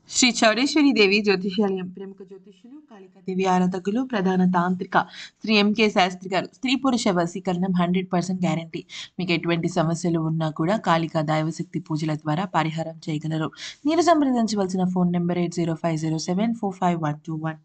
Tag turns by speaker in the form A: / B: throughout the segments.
A: శ్రీ చౌడేశ్వరి దేవి జ్యోతిష్యాలయం ప్రముఖ జ్యోతిష్యులు కాళికాదేవి ఆరాధకులు ప్రధాన తాంత్రిక శ్రీ ఎంకే శాస్త్రి గారు స్త్రీ పురుష వశీకరణం హండ్రెడ్ పర్సెంట్ గ్యారంటీ మీకు ఎటువంటి సమస్యలు ఉన్నా కూడా కాళికా దైవశక్తి పూజల ద్వారా పరిహారం చేయగలరు మీరు సంప్రదించవలసిన phone number eight zero five zero seven four five one two one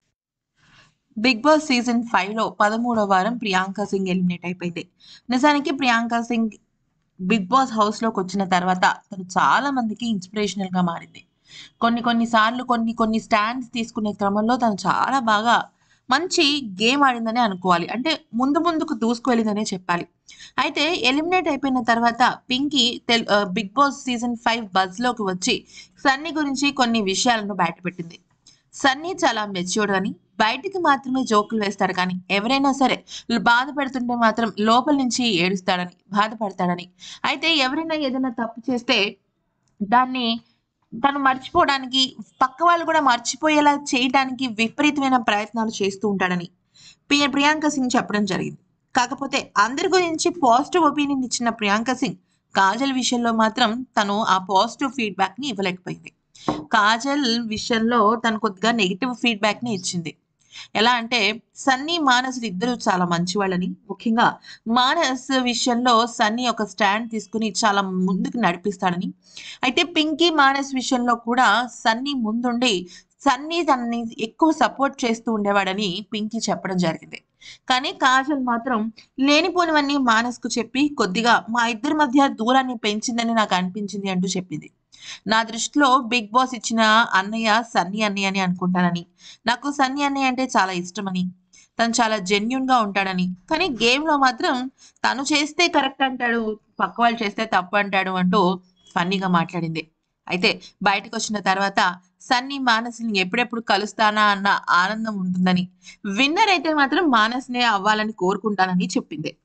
A: Big Boss season five లో పదమూడవ వారం ప్రియాంక సింగ్ ఎలిమినేట్ అయిపోయింది నిజానికి Priyanka Singh Big Boss house లోకి వచ్చిన తర్వాత తను చాలా మందికి ఇన్స్పిరేషనల్ గా మారింది కొన్ని కొన్ని సార్లు కొన్ని కొన్ని స్టాండ్స్ తీసుకునే క్రమంలో తను చాలా బాగా మంచి గేమ్ ఆడిందని అనుకోవాలి అంటే ముందు ముందుకు దూసుకువెళ్ళిందనే చెప్పాలి అయితే ఎలిమినేట్ అయిపోయిన తర్వాత పింకీ తెల్ Big Boss season five buzz లోకి వచ్చి సన్నీ గురించి కొన్ని విషయాలను బయటపెట్టింది సన్నీ చాలా మెచ్యూర్డ్ అని బయటికి మాత్రమే జోకులు వేస్తాడు కానీ ఎవరైనా సరే బాధ పెడుతుంటే మాత్రం లోపల నుంచి ఏడుస్తాడని బాధపడతాడని అయితే ఎవరైనా ఏదైనా తప్పు చేస్తే దాన్ని తను మర్చిపోవడానికి పక్క వాళ్ళు కూడా మర్చిపోయేలా చేయడానికి విపరీతమైన ప్రయత్నాలు చేస్తూ ఉంటాడని ప్రియ ప్రియాంక సింగ్ చెప్పడం జరిగింది కాకపోతే అందరి గురించి పాజిటివ్ ఒపీనియన్ ఇచ్చిన ప్రియాంక సింగ్ కాజల్ విషయంలో మాత్రం తను ఆ పాజిటివ్ ఫీడ్బ్యాక్ ని ఇవ్వలేకపోయింది కాజల్ విషయంలో తను కొద్దిగా నెగిటివ్ ఫీడ్బ్యాక్ ని ఇచ్చింది ఎలా అంటే సన్నీ మానసులు ఇద్దరు చాలా మంచివాళ్ళని ముఖ్యంగా మానస్ విషయంలో సన్నీ ఒక స్టాండ్ తీసుకుని చాలా ముందుకు నడిపిస్తాడని అయితే పింకీ మానస్ విషయంలో కూడా సన్నీ ముందుండి సన్నీ తనని ఎక్కువ సపోర్ట్ చేస్తూ ఉండేవాడని పింకీ చెప్పడం జరిగింది కానీ కాజల్ మాత్రం లేనిపోనివన్నీ మానస్కు చెప్పి కొద్దిగా మా ఇద్దరి మధ్య దూరాన్ని పెంచిందని నాకు అనిపించింది అంటూ చెప్పింది నా దృష్టిలో బిగ్ బాస్ ఇచ్చిన అన్నయ్య సన్నీ అన్నయ్య అని అనుకుంటానని నాకు సన్నీ అన్నయ్య అంటే చాలా ఇష్టమని తను చాలా జెన్యున్ గా ఉంటాడని కానీ గేమ్ లో మాత్రం తను చేస్తే కరెక్ట్ అంటాడు పక్క వాళ్ళు చేస్తే తప్పు అంటాడు అంటూ ఫన్నీగా మాట్లాడింది అయితే బయటకు వచ్చిన తర్వాత సన్నీ మానస్ని ఎప్పుడెప్పుడు కలుస్తానా అన్న ఆనందం ఉంటుందని విన్నర్ అయితే మాత్రం మానస్నే అవ్వాలని కోరుకుంటానని చెప్పింది